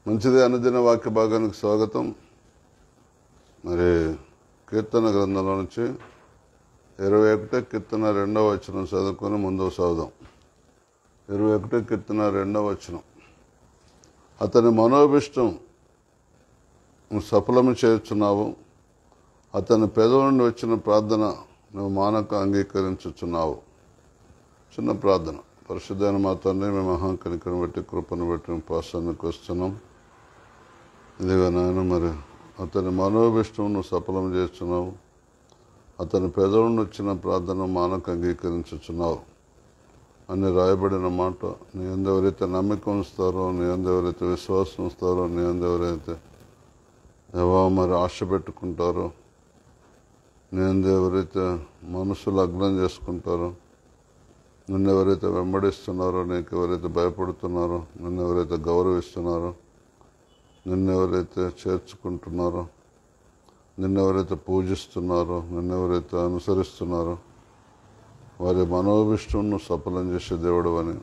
మంచిది అనుదిన వాక్య భాగానికి స్వాగతం మరి కీర్తన గ్రంథంలో నుంచి ఇరవై ఒకటో కీర్తన రెండవ వచనం చదువుకొని ముందుకు సాగుదాం ఇరవై ఒకటో కీర్తన రెండవ వచనం అతని మనోభిష్టం నువ్వు సఫలము చేస్తున్నావు అతని పెదవు నుండి వచ్చిన ప్రార్థన నువ్వు మానక అంగీకరించుచున్నావు చిన్న ప్రార్థన పరిశుద్ధైన మా తండ్రి మేము మహాకనికను బట్టి కృపను బట్టి మేము పాసానికి వస్తున్నాం ఇదిగా నాయన మరి అతని మనోభిష్టం నువ్వు సఫలం చేస్తున్నావు అతని పెదవులను వచ్చిన ప్రార్థన మానక అంగీకరించుచున్నావు అని రాయబడిన మాట నీ ఎందెవరైతే నమ్మిక ఉంచుతారో నీ ఎందెవరైతే విశ్వాసం ఉంచుతారో నీ ఎందెవరైతే ఎవో మరి ఆశ పెట్టుకుంటారో నీ ఎందెవరైతే మనసు లగ్నం చేసుకుంటారో నిన్ను ఎవరైతే వెంబడిస్తున్నారో నీకు ఎవరైతే భయపడుతున్నారో నిన్ను ఎవరైతే గౌరవిస్తున్నారో నిన్ను ఎవరైతే చేర్చుకుంటున్నారో నిన్ను ఎవరైతే పూజిస్తున్నారో నిన్ను ఎవరైతే అనుసరిస్తున్నారో వారి మనోభిష్టంను సఫలం చేసే దేవుడు అని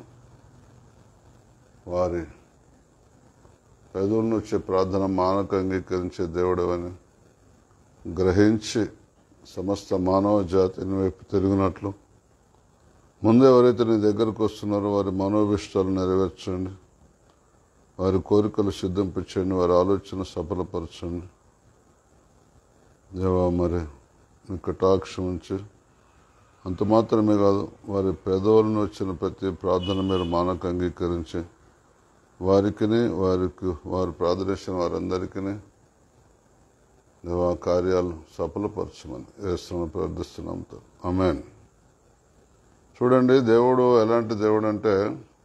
వారి పెదవులను వచ్చే ప్రార్థన మానక అంగీకరించే దేవుడు అని గ్రహించి సమస్త మానవ జాతిని వైపు తిరిగినట్లు ముందు ఎవరైతే నీ దగ్గరకు వస్తున్నారో వారి మనోభిష్టాలు నెరవేర్చండి వారి కోరికలు సిద్ధింపించండి వారి ఆలోచన సఫలపరచండి దేవా మరి మీ కటాక్షం ఉంచి అంత మాత్రమే కాదు వారి పెదవులను వచ్చిన ప్రతి ప్రార్థన మీరు మానక అంగీకరించి వారికిని వారికి వారు ప్రార్థనించిన వారందరికీ దేవా కార్యాలు సఫలపరచమని వేస్తున్నాం ప్రార్థిస్తున్నాం అమెన్ చూడండి దేవుడు ఎలాంటి దేవుడు అంటే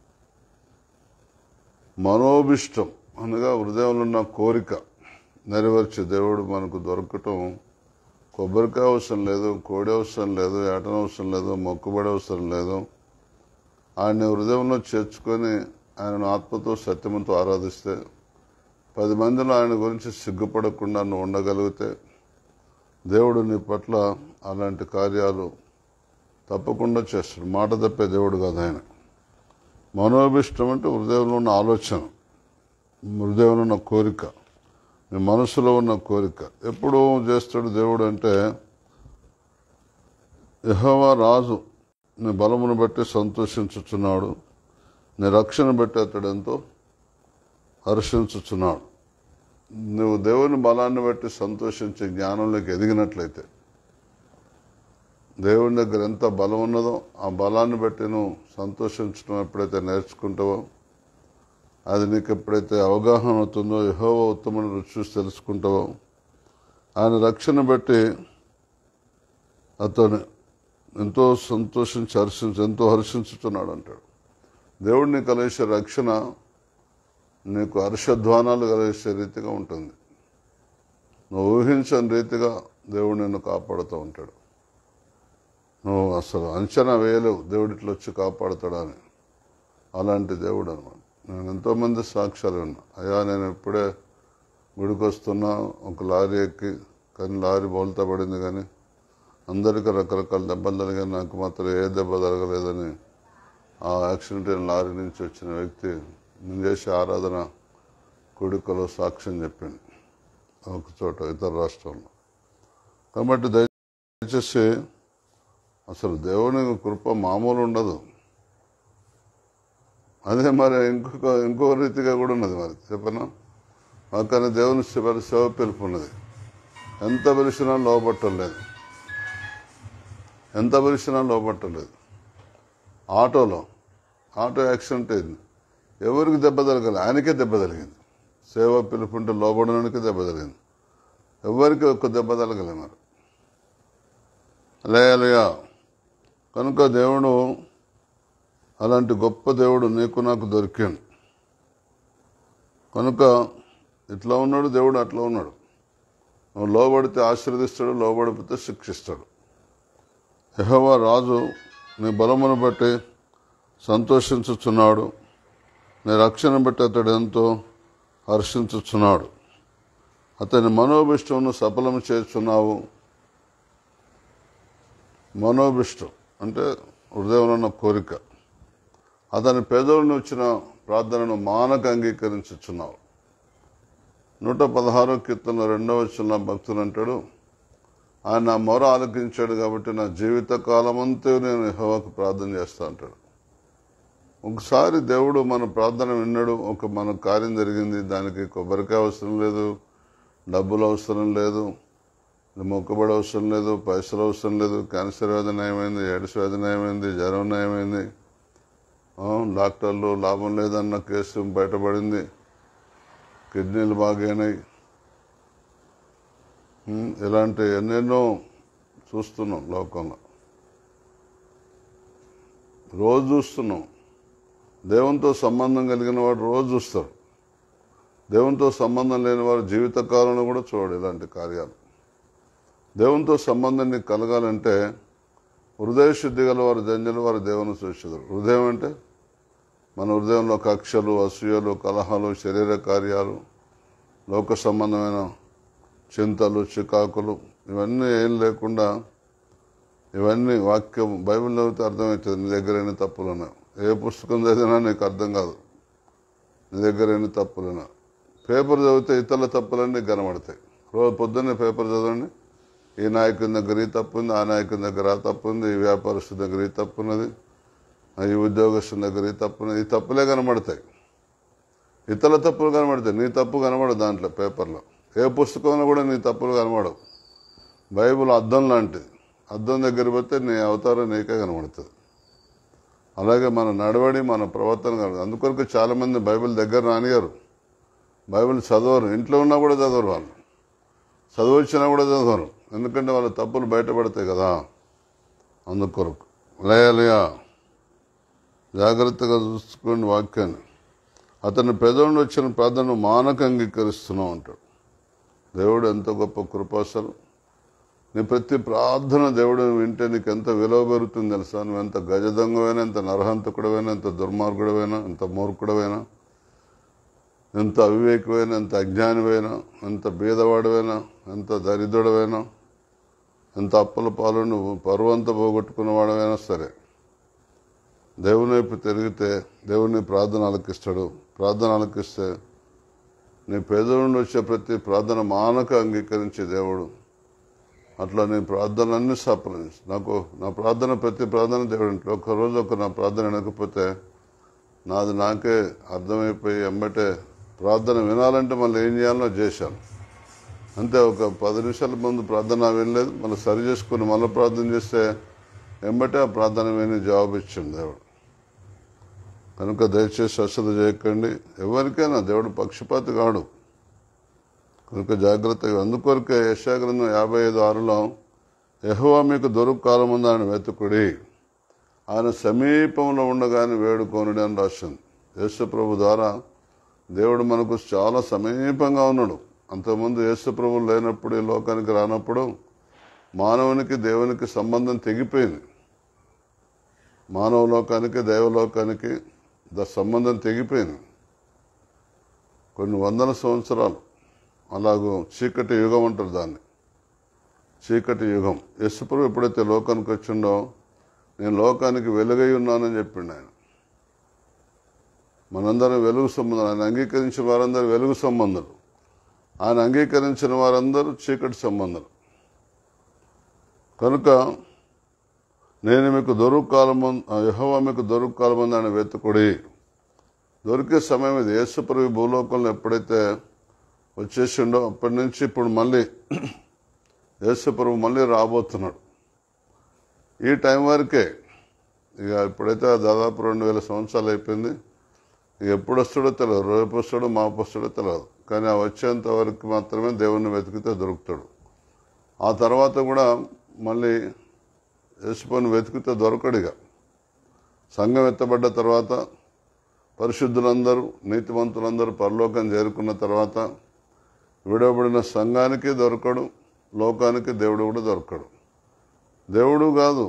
మనోభిష్టం అనగా హృదయంలో ఉన్న కోరిక నెరవేర్చే దేవుడు మనకు దొరకటం కొబ్బరికాయ అవసరం లేదు కోడి అవసరం లేదు ఏటన అవసరం లేదు మొక్కుబడి అవసరం లేదు ఆయన్ని హృదయంలో చేర్చుకొని ఆయనను ఆత్మతో సత్యముతో ఆరాధిస్తే పది మందిలో ఆయన గురించి సిగ్గుపడకుండా నువ్వు ఉండగలిగితే దేవుడు నీ పట్ల అలాంటి కార్యాలు తప్పకుండా చేస్తాడు మాట తప్పే దేవుడు కాదు ఆయన మనోభిష్టం అంటే హృదయంలో ఉన్న ఆలోచన హృదయంలో ఉన్న కోరిక నీ మనసులో ఉన్న కోరిక ఎప్పుడు చేస్తాడు దేవుడు అంటే యహోవా రాజు నీ బలమును బట్టి సంతోషించుచున్నాడు నీ రక్షణ బట్టి అతడు ఎంతో హర్షించుచున్నాడు నువ్వు దేవుని బలాన్ని బట్టి సంతోషించే జ్ఞానంలోకి ఎదిగినట్లయితే దేవుని దగ్గర ఎంత బలం ఉన్నదో ఆ బలాన్ని బట్టి నువ్వు సంతోషించడం ఎప్పుడైతే నేర్చుకుంటావో అది నీకు ఎప్పుడైతే అవగాహన అవుతుందో యహోవ ఉత్తమని రుచి చూసి తెలుసుకుంటావో ఆయన రక్షణ బట్టి అతను ఎంతో సంతోషించి హర్షించి ఎంతో హర్షించుతున్నాడు అంటాడు దేవుడిని కలిసే రక్షణ నీకు హర్షధ్వానాలు కలిసే రీతిగా ఉంటుంది నువ్వు ఊహించని రీతిగా దేవుడు నిన్ను కాపాడుతూ ఉంటాడు నువ్వు అసలు అంచనా వేయలేవు దేవుడు ఇట్లా వచ్చి కాపాడుతాడని అలాంటి దేవుడు అనమాట నేను ఎంతోమంది సాక్ష్యాలు విన్నా అయ్యా నేను ఇప్పుడే గుడికి వస్తున్నా ఒక లారీ ఎక్కి కానీ లారీ బోల్తా పడింది కానీ అందరికీ రకరకాల దెబ్బలు తగిలిగాయి నాకు మాత్రం ఏ దెబ్బ తగలేదని ఆ యాక్సిడెంట్ అయిన లారీ నుంచి వచ్చిన వ్యక్తి నేను చేసే ఆరాధన కొడుకలో సాక్ష్యం చెప్పింది ఒక చోట ఇతర రాష్ట్రంలో కాబట్టి దయచేసి అసలు దేవుని కృప మామూలు ఉండదు అదే మరి ఇంకొక ఇంకో రీతిగా కూడా ఉన్నది మరి చెప్పనా కానీ దేవుని శివ సేవ పిలుపు ఉన్నది ఎంత పిలిచినా లోపట్టలేదు ఎంత పిలిచినా లోపట్టలేదు ఆటోలో ఆటో యాక్సిడెంట్ అయింది ఎవరికి దెబ్బ తగలి ఆయనకే దెబ్బ తగిలింది సేవ పిలుపుంటే లోబడడానికి దెబ్బ తగిలింది ఎవరికి ఒక్క దెబ్బ తగలే మరి లేయలయా కనుక దేవుడు అలాంటి గొప్ప దేవుడు నీకు నాకు దొరికాడు కనుక ఇట్లా ఉన్నాడు దేవుడు అట్లా ఉన్నాడు నువ్వు లోబడితే ఆశీర్వదిస్తాడు లోబడిపోతే శిక్షిస్తాడు యహోవా రాజు నీ బలమును బట్టి సంతోషించుచున్నాడు నీ రక్షణ బట్టి అతడు ఎంతో హర్షించుచున్నాడు అతని మనోభిష్టమును సఫలం చేస్తున్నావు మనోభిష్టం అంటే హృదయంలో ఉన్న కోరిక అతని పెదవులను వచ్చిన ప్రార్థనను మానక అంగీకరించుచున్నావు నూట పదహారో కీర్తన రెండవ వచ్చిన భక్తులు అంటాడు ఆయన నా మొర ఆలకించాడు కాబట్టి నా జీవిత కాలమంతా నేను యెహోవాకు ప్రార్థన చేస్తా అంటాడు ఒకసారి దేవుడు మన ప్రార్థన విన్నాడు ఒక మన కార్యం జరిగింది దానికి కొబ్బరికాయ అవసరం లేదు డబ్బులు అవసరం లేదు మొక్కబడి అవసరం లేదు పైసలు అవసరం లేదు క్యాన్సర్ వ్యాధి నయమైంది ఎయిడ్స్ వ్యాధి నయమైంది జ్వరం నయమైంది ఆ, డాక్టర్లు లాభం లేదన్న కేసు బయటపడింది కిడ్నీలు బాగైనాయి ఉమ్, ఇలాంటి ఎన్నెన్నో చూస్తున్నాం లోకంలో రోజు చూస్తున్నాం దేవునితో సంబంధం కలిగిన వాడు రోజు చూస్తారు దేవునితో సంబంధం లేని వారు జీవితకాలంలో కూడా చూడడు ఇలాంటి కార్యాలు దేవునితో సంబంధం నీకు కలగాలంటే హృదయ శుద్ధి గల వారు జంజలు వారు దేవుని చూసేదారు హృదయం అంటే మన హృదయంలో కక్షలు అసూయలు కలహాలు శరీర కార్యాలు లోక సంబంధమైన చింతలు చికాకులు ఇవన్నీ ఏం లేకుండా ఇవన్నీ వాక్యం బైబిల్ చదివితే అర్థమవుతుంది నీ దగ్గర ఎన్ని తప్పులు ఉన్నాయి ఏ పుస్తకం చదివినా నీకు అర్థం కాదు నీ దగ్గర ఎన్ని తప్పులు ఉన్నాయి పేపర్ చదివితే ఇతరుల తప్పులన్నీ కనబడతాయి రోజు పొద్దున్నే పేపర్ చదవండి ఈ నాయకుని దగ్గర ఈ తప్పు ఉంది ఆ నాయకుని దగ్గర ఆ తప్పు ఉంది ఈ వ్యాపారస్తు దగ్గర ఈ తప్పు ఉన్నది ఈ ఉద్యోగస్తుని దగ్గర ఈ తప్పు ఉన్నది ఈ తప్పులే కనబడతాయి ఇతరుల తప్పులు కనబడతాయి నీ తప్పు కనబడదు దాంట్లో పేపర్లో ఏ పుస్తకంలో కూడా నీ తప్పులు కనబడవు బైబుల్ అద్దం లాంటిది అద్దం దగ్గర పోతే నీ అవతారం నీకే కనబడుతుంది అలాగే మన నడవడి మన ప్రవర్తన కనబడుతుంది అందుకొరకు చాలా మంది బైబిల్ దగ్గర రానిగారు బైబిల్ చదవరు ఇంట్లో ఉన్నా కూడా చదవరు వాళ్ళు చదువు వచ్చినా కూడా చదవరు ఎందుకంటే వాళ్ళ తప్పులు బయటపడతాయి కదా అందుకొరకు లయలయా జాగ్రత్తగా చూసుకోండి వాక్యాన్ని అతని పెదవుని వచ్చిన ప్రార్థన మానక అంగీకరిస్తున్నావు అంటాడు దేవుడు ఎంత గొప్ప కృపాసలు నీ ప్రతి ప్రార్థన దేవుడు వింటే నీకు ఎంత విలువ పెరుగుతుంది తెలుసా నువ్వు ఎంత గజదొంగవైనా ఎంత నరహంతకుడవైనా ఎంత దుర్మార్గుడవైనా ఎంత మూర్ఖుడవైనా ఎంత అవివేకమైన ఎంత అజ్ఞానివైనా ఎంత బీదవాడవైనా ఎంత దరిద్రుడవైనా ఎంత అప్పుల పాలు నువ్వు పరువంతా పోగొట్టుకున్నవాడవైనా సరే దేవుని వైపు తిరిగితే దేవుని ప్రార్థన ఆలకిస్తాడు ప్రార్థన ఆలకిస్తే నీ పేద నుండి వచ్చే ప్రతి ప్రార్థన మానక అంగీకరించే దేవుడు అట్లా నీ ప్రార్థనలన్నీ సఫలం నాకు నా ప్రార్థన ప్రతి ప్రార్థన దేవుడు ఇంట్లో ఒక్కరోజు ఒక నా ప్రార్థన వినకపోతే నాది నాకే అర్థమైపోయి ఎంబటే ప్రార్థన వినాలంటే మళ్ళీ ఏం చేయాలో చేశాను అంతే ఒక పది నిమిషాల ముందు ప్రార్థన వినలేదు మళ్ళీ సరి చేసుకుని మళ్ళీ ప్రార్థన చేస్తే ఎంబటే ఆ ప్రార్థన విని జవాబు ఇచ్చింది దేవుడు కనుక దయచేసి అశ్రద్ధ చేయకండి ఎవరికైనా దేవుడు పక్షపాతి కాడు కనుక జాగ్రత్తగా అందుకొరకే యశాగ్రంథం యాభై ఐదు ఆరులో యహోవా మీకు దొరుకు కాలం ఉంది ఆయన వెతుకుడి ఆయన సమీపంలో ఉండగానే వేడుకోనుడి అని రాసింది యేసు ప్రభు ద్వారా దేవుడు మనకు చాలా సమీపంగా ఉన్నాడు అంతకుముందు యేసు ప్రభు లేనప్పుడు ఈ లోకానికి రానప్పుడు మానవునికి దేవునికి సంబంధం తెగిపోయింది మానవ లోకానికి దైవలోకానికి ద సంబంధం తెగిపోయింది కొన్ని వందల సంవత్సరాలు అలాగూ చీకటి యుగం అంటారు దాన్ని చీకటి యుగం యశుప్రభు ఎప్పుడైతే లోకానికి వచ్చిండో నేను లోకానికి వెలుగై ఉన్నానని చెప్పిండు ఆయన మనందరం వెలుగు సంబంధం ఆయన అంగీకరించిన వారందరూ వెలుగు సంబంధాలు ఆయన అంగీకరించిన వారందరూ చీకటి సంబంధాలు కనుక నేను మీకు దొరుకు కాలం యహోవా మీకు దొరుకు కాలం ఆయన వెతుకుడి దొరికే సమయం ఇది యేసుప్రభు ఈ భూలోకంలో ఎప్పుడైతే వచ్చేసిండో అప్పటి నుంచి ఇప్పుడు మళ్ళీ యేసుప్రభు మళ్ళీ రాబోతున్నాడు ఈ టైం వరకే ఇక ఇప్పుడైతే దాదాపు రెండు వేల సంవత్సరాలు అయిపోయింది ఇక ఎప్పుడు వస్తాడో తెలియదు రేపు వస్తాడో మాపు వస్తాడో తెలియదు కానీ ఆ వచ్చేంత వరకు మాత్రమే దేవుణ్ణి వెతికితే దొరుకుతాడు ఆ తర్వాత కూడా మళ్ళీ యేసుపని వెతికితే దొరకడిగా సంఘం ఎత్తబడ్డ తర్వాత పరిశుద్ధులందరూ నీతివంతులందరూ పరలోకం చేరుకున్న తర్వాత విడవబడిన సంఘానికి దొరకడు లోకానికి దేవుడు కూడా దొరకడు దేవుడు కాదు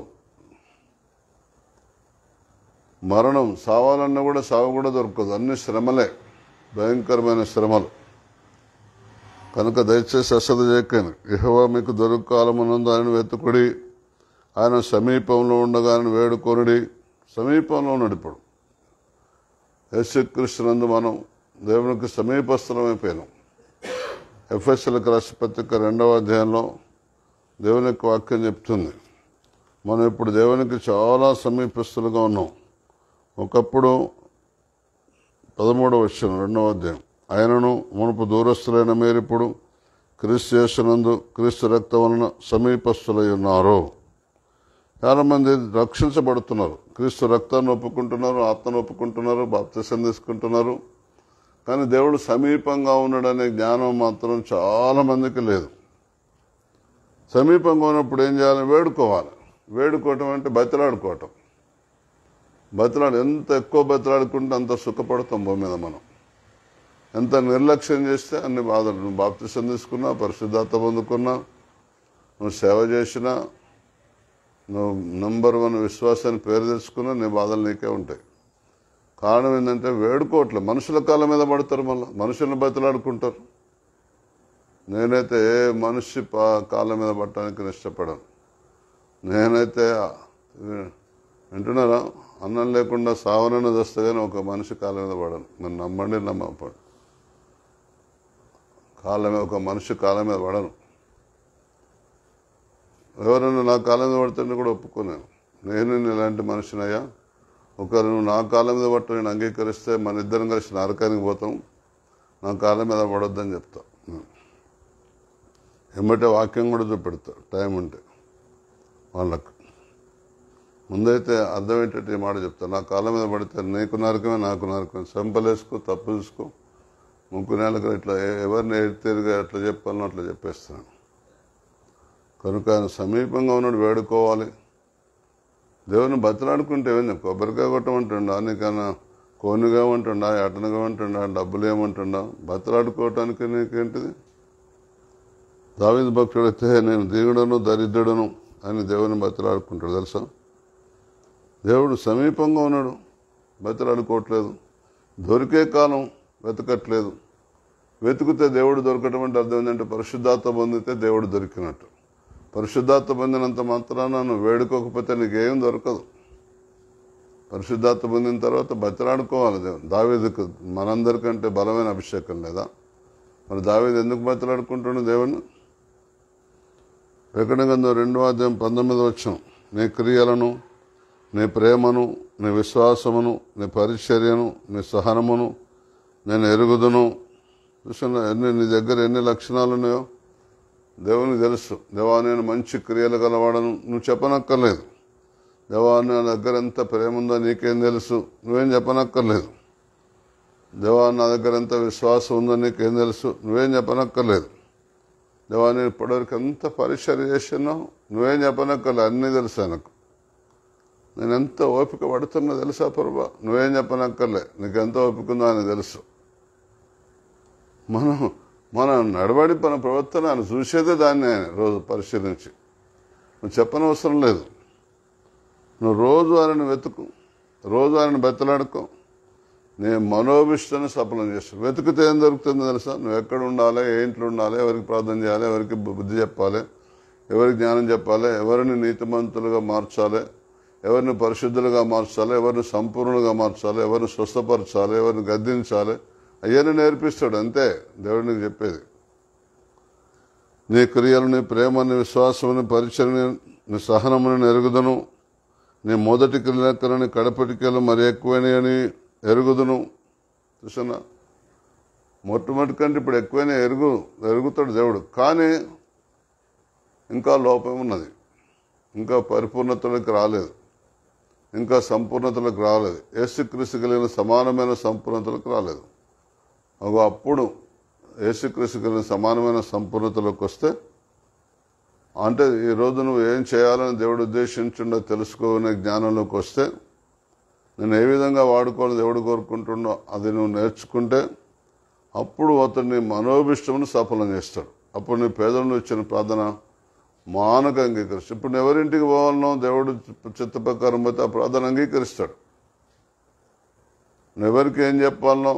మరణం సావాలన్నా కూడా సావు కూడా దొరకదు అన్ని శ్రమలే భయంకరమైన శ్రమలు కనుక దయచేసి అసలు చేయకండి ఇహవా మీకు దొరుకు కాలమునందు ఆయన వెతుకుడి ఆయన సమీపంలో ఉండగా ఆయన వేడుకొనుడి సమీపంలో ఉన్నాడు ఇప్పుడు యేసుక్రీస్తునందు మనం దేవునికి సమీపస్థలమైపోయినాం ఎఫ్ఎస్ఎల్కి రాసిన పత్రిక రెండవ అధ్యాయంలో దేవుని యొక్క వాక్యం చెప్తుంది మనం ఇప్పుడు దేవునికి చాలా సమీపస్తులుగా ఉన్నాం ఒకప్పుడు పదమూడవ వచ్చిన రెండవ అధ్యాయం ఆయనను మునుపు దూరస్తులైన మీరిప్పుడు క్రీస్తు చేసినందు క్రీస్తు రక్తం వలన సమీపస్తులై ఉన్నారు చాలామంది రక్షించబడుతున్నారు క్రీస్తు రక్తాన్ని ఒప్పుకుంటున్నారు ఆత్మను ఒప్పుకుంటున్నారు బాప్తిసం తీసుకుంటున్నారు కానీ దేవుడు సమీపంగా ఉన్నాడనే జ్ఞానం మాత్రం చాలా మందికి లేదు సమీపంగా ఉన్నప్పుడు ఏం చేయాలి వేడుకోవాలి వేడుకోవటం అంటే బతిలాడుకోవటం బతిలాడు ఎంత ఎక్కువ బతిలాడుకుంటే అంత సుఖపడతాం భూమి మీద మనం ఎంత నిర్లక్ష్యం చేస్తే అన్ని బాధలు నువ్వు బాప్తిసం తీసుకున్నా పరిశుద్ధాత్మ పొందుకున్నా నువ్వు సేవ చేసినా నువ్వు నంబర్ వన్ విశ్వాసాన్ని పేరు తెచ్చుకున్నా నీ బాధలు నీకే ఉంటాయి కారణం ఏంటంటే వేడుకోవట్లేదు మనుషుల కాళ్ళ మీద పడతారు మళ్ళీ మనుషులను బతిలాడుకుంటారు నేనైతే ఏ మనిషి పా కాళ్ళ మీద పడటానికి నేను ఇష్టపడను నేనైతే వింటున్నారా అన్నం లేకుండా సావనైనా వస్తే కానీ ఒక మనిషి కాళ్ళ మీద పడను నన్ను నమ్మండి నమ్మపడు కాళ్ళ మీద ఒక మనిషి కాళ్ళ మీద పడను ఎవరైనా నా కాళ్ళ మీద పడితే కూడా ఒప్పుకోలేను నేను ఇలాంటి మనిషినయ్యా ఒకరు నువ్వు నా కాళ్ళ మీద పట్టు నేను అంగీకరిస్తే మన ఇద్దరం కలిసి నరకానికి పోతాం నా కాళ్ళ మీద పడొద్దని చెప్తా ఎమ్మటే వాక్యం కూడా చూపెడతా టైం ఉంటే వాళ్ళకు ముందైతే అర్థమయ్యేటట్టు ఈ మాట చెప్తా నా కాళ్ళ మీద పడితే నీకు నరకమే నాకు నరకమే సంపలేసుకో తప్పు చూసుకో ముగ్గు నెలలకు ఇట్లా ఎవరిని ఎడితేరుగా ఎట్లా చెప్పాలనో అట్లా చెప్పేస్తాను కనుక ఆయన సమీపంగా ఉన్నాడు వేడుకోవాలి దేవుని బతిలాడుకుంటే ఏమైంది కొబ్బరికాయ కొట్టమంటుండా నీకన్నా కోనుగా ఉంటుండా ఎటనగా ఉంటుండా డబ్బులు ఏమంటుండా బతిలాడుకోవటానికి నీకేంటిది దావిద భక్తుడు అయితే నేను దీనుడను దరిద్రుడను అని దేవుని బతిలాడుకుంటాడు తెలుసా దేవుడు సమీపంగా ఉన్నాడు బతిలాడుకోవట్లేదు దొరికే కాలం వెతకట్లేదు వెతుకుతే దేవుడు దొరకటం అంటే అర్థం ఏంటంటే పరిశుద్ధాత్మ పొందితే దేవుడు దొరికినట్టు పరిశుద్ధాత్మ పొందినంత మాత్రాన నువ్వు వేడుకోకపోతే నీకేం దొరకదు పరిశుద్ధాత్మ పొందిన తర్వాత బతిలాడుకోవాలి దేవుడు దావేదికు మనందరికంటే బలమైన అభిషేకం లేదా మరి దావేది ఎందుకు బతిలాడుకుంటున్నాడు దేవుణ్ణి ప్రకటన రెండో అధ్యాయం పంతొమ్మిది వచ్చాం నీ క్రియలను నీ ప్రేమను నీ విశ్వాసమును నీ పరిచర్యను నీ సహనమును నేను ఎరుగుదును చూసిన ఎన్ని నీ దగ్గర ఎన్ని లక్షణాలు ఉన్నాయో దేవునికి తెలుసు దేవా నేను మంచి క్రియలు గలవాడను నువ్వు చెప్పనక్కర్లేదు దేవా నా దగ్గర ఎంత ప్రేమ ఉందో నీకేం తెలుసు నువ్వేం చెప్పనక్కర్లేదు దేవా నా దగ్గర ఎంత విశ్వాసం ఉందో నీకేం తెలుసు నువ్వేం చెప్పనక్కర్లేదు దేవా నేను ఇప్పటివరకు ఎంత పరిచయం చేసినా నువ్వేం చెప్పనక్కర్లేదు అన్నీ తెలుసా నాకు నేను ఎంత ఓపిక పడుతున్నా తెలుసా ప్రభా నువ్వేం చెప్పనక్కర్లే నీకు ఎంత ఓపిక ఉందో అని తెలుసు మనం మన నడవడి మన ప్రవర్తన ఆయన చూసేదే దాన్ని ఆయన రోజు పరిశీలించి నువ్వు చెప్పనవసరం లేదు నువ్వు రోజు ఆయనను వెతుకు రోజు ఆయనను బెత్తలాడుకో నేను మనోభిష్టాన్ని సఫలం చేస్తాను వెతికితే ఏం దొరుకుతుందో తెలుసా నువ్వు ఎక్కడ ఉండాలి ఏ ఇంట్లో ఉండాలి ఎవరికి ప్రార్థన చేయాలి ఎవరికి బుద్ధి చెప్పాలి ఎవరికి జ్ఞానం చెప్పాలి ఎవరిని నీతిమంతులుగా మార్చాలి ఎవరిని పరిశుద్ధులుగా మార్చాలి ఎవరిని సంపూర్ణంగా మార్చాలి ఎవరిని స్వస్థపరచాలి ఎవరిని గద్దించాలి అవన్నీ నేర్పిస్తాడు అంతే దేవుడికి చెప్పేది నీ క్రియలు నీ ప్రేమని విశ్వాసముని పరిచయని నీ సహనముని ఎరుగుదును నీ మొదటి క్రియలకలని కడపటికలు మరి ఎక్కువని అని ఎరుగుదును చూసన్నా మొట్టమొదటి కంటే ఇప్పుడు ఎక్కువైనా ఎరుగు ఎరుగుతాడు దేవుడు కానీ ఇంకా లోపం ఉన్నది ఇంకా పరిపూర్ణతలోకి రాలేదు ఇంకా సంపూర్ణతలకు రాలేదు యేసుక్రీస్తు కలిగిన సమానమైన సంపూర్ణతలకు రాలేదు ఒక అప్పుడు యేసుక్రీస్తు కలిగిన సమానమైన సంపూర్ణతలోకి వస్తే అంటే ఈ రోజు నువ్వు ఏం చేయాలని దేవుడు ఉద్దేశించుండో తెలుసుకోనే జ్ఞానంలోకి వస్తే నేను ఏ విధంగా వాడుకోవాలని దేవుడు కోరుకుంటుండో అది నువ్వు నేర్చుకుంటే అప్పుడు అతడు నీ మనోభిష్టమును సఫలం చేస్తాడు అప్పుడు నీ పేదలను ఇచ్చిన ప్రార్థన మానక అంగీకరిస్తాడు ఇప్పుడు నువ్వు ఎవరింటికి పోవాలనో దేవుడు చిత్త ప్రకారం పోతే ఆ ప్రార్థన అంగీకరిస్తాడు నువ్వు ఎవరికి ఏం చెప్పాలనో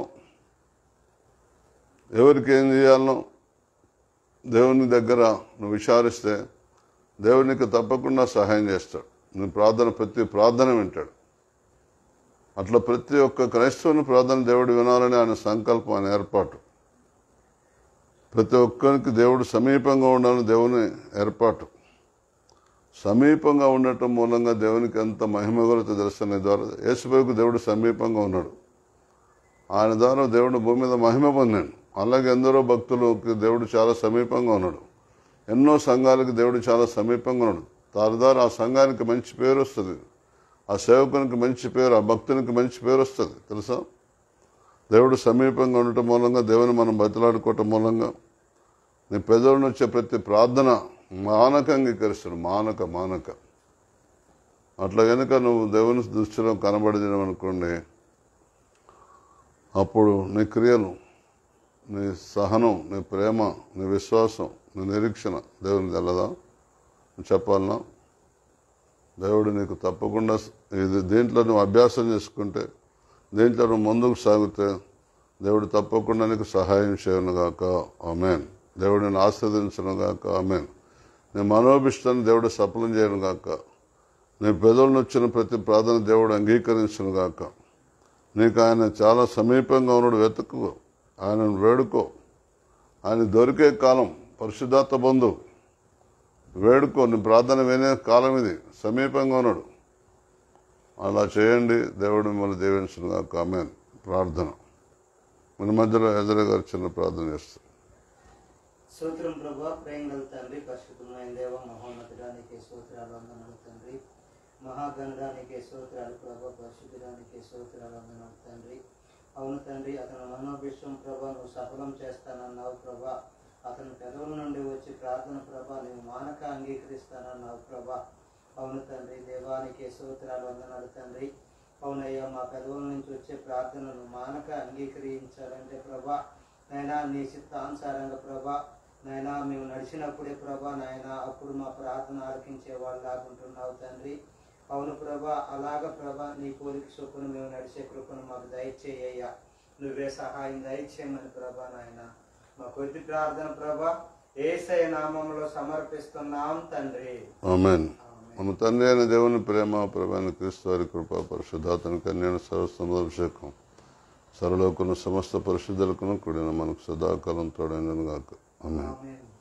ఎవరికి ఏం చేయాలనో దేవుని దగ్గర నువ్వు విచారిస్తే దేవుడు నీకు తప్పకుండా సహాయం చేస్తాడు నీ ప్రార్థన ప్రతి ప్రార్థన వింటాడు అట్లా ప్రతి ఒక్క క్రైస్తవుని ప్రార్థన దేవుడు వినాలని ఆయన సంకల్పం ఆయన ఏర్పాటు ప్రతి ఒక్కరికి దేవుడు సమీపంగా ఉండాలని దేవుని ఏర్పాటు సమీపంగా ఉండటం మూలంగా దేవునికి ఎంత మహిమ కొలత తెలుస్తున్న ద్వారా యేసుబాబుకు దేవుడు సమీపంగా ఉన్నాడు ఆయన ద్వారా దేవుడు భూమి మీద మహిమ పొందాడు అలాగే ఎందరో భక్తులకి దేవుడు చాలా సమీపంగా ఉన్నాడు ఎన్నో సంఘాలకు దేవుడు చాలా సమీపంగా ఉన్నాడు దాని ద్వారా ఆ సంఘానికి మంచి పేరు వస్తుంది ఆ సేవకునికి మంచి పేరు ఆ భక్తునికి మంచి పేరు వస్తుంది తెలుసా దేవుడు సమీపంగా ఉండటం మూలంగా దేవుని మనం బతిలాడుకోవటం మూలంగా నీ పెదవులను వచ్చే ప్రతి ప్రార్థన మానక అంగీకరిస్తాడు మానక మానక అట్లా కనుక నువ్వు దేవుని దృష్టిలో కనబడినవనుకోండి అప్పుడు నీ క్రియలు నీ సహనం నీ ప్రేమ నీ విశ్వాసం నీ నిరీక్షణ దేవుని తెల్లదా నువ్వు చెప్పాలనా దేవుడు నీకు తప్పకుండా ఇది దీంట్లో నువ్వు అభ్యాసం చేసుకుంటే దీంట్లో నువ్వు ముందుకు సాగితే దేవుడు తప్పకుండా నీకు సహాయం చేయను గాక ఆమెన్ దేవుడు నేను ఆస్వాదించను గాక ఆమెన్ నీ మనోభిష్టాన్ని దేవుడు సఫలం చేయను గాక నీ పెదవులను వచ్చిన ప్రతి ప్రార్థన దేవుడు అంగీకరించను గాక నీకు ఆయన చాలా సమీపంగా ఉన్నాడు వెతుకు ఆయనను వేడుకో ఆయన దొరికే కాలం పరిశుద్ధాత్మ బంధు వేడుకో నీ ప్రార్థన వినే కాలం ఇది సమీపంగా ఉన్నాడు అలా చేయండి దేవుడు మిమ్మల్ని దీవించను గాక ఆమెన్ ప్రార్థన మన మధ్యలో ఎదురు గారు చిన్న ప్రార్థన చేస్తారు సూత్రం ప్రభా ప్రేంగల తండ్రి పరిశుద్ధమైన దేవ మహోన్నతుడానికి సూత్రాలు వందనాలు తండ్రి మహాగణడానికి సూత్రాలు ప్రభా పరిశుద్ధుడానికి సూత్రాలు వందనాలు తండ్రి అవును తండ్రి అతను మనోభిష్టం ప్రభా నువ్వు సఫలం చేస్తానన్నావు ప్రభా అతని పెదవుల నుండి వచ్చి ప్రార్థన ప్రభా నువ్వు మానక అంగీకరిస్తానన్నావు ప్రభా అవును తండ్రి దేవానికి సూత్రాలు వందనాలు తండ్రి అవునయ్యా మా పెదవుల నుంచి వచ్చే ప్రార్థనను మానక అంగీకరించాలంటే ప్రభా నైనా నీ చిత్తానుసారంగా ప్రభా నైనా మేము నడిచినప్పుడే ప్రభా నాయనా అప్పుడు మా ప్రార్థన ఆలకించే వాళ్ళు లాగుంటున్నావు తండ్రి అవును ప్రభా అలాగ ప్రభా నీ పోలిక చొప్పున మేము నడిచే కృపను మాకు దయచేయ్యా నువ్వే సహాయం దయచేయమని ప్రభా నాయన మా కొద్ది ప్రార్థన ప్రభా ఏసయ నామంలో సమర్పిస్తున్నాం తండ్రి ఆమెన్ ఆమేన్. మన తండ్రి అయిన దేవుని ప్రేమ ప్రభాని క్రీస్తు వారి కృప పరిశుద్ధాతని కన్యాణ సర్వసందర్శకం సరళకును సమస్త పరిశుద్ధులకును కూడిన మనకు సదాకాలం తోడైనను గాక ఆమెన్ ఆమేన్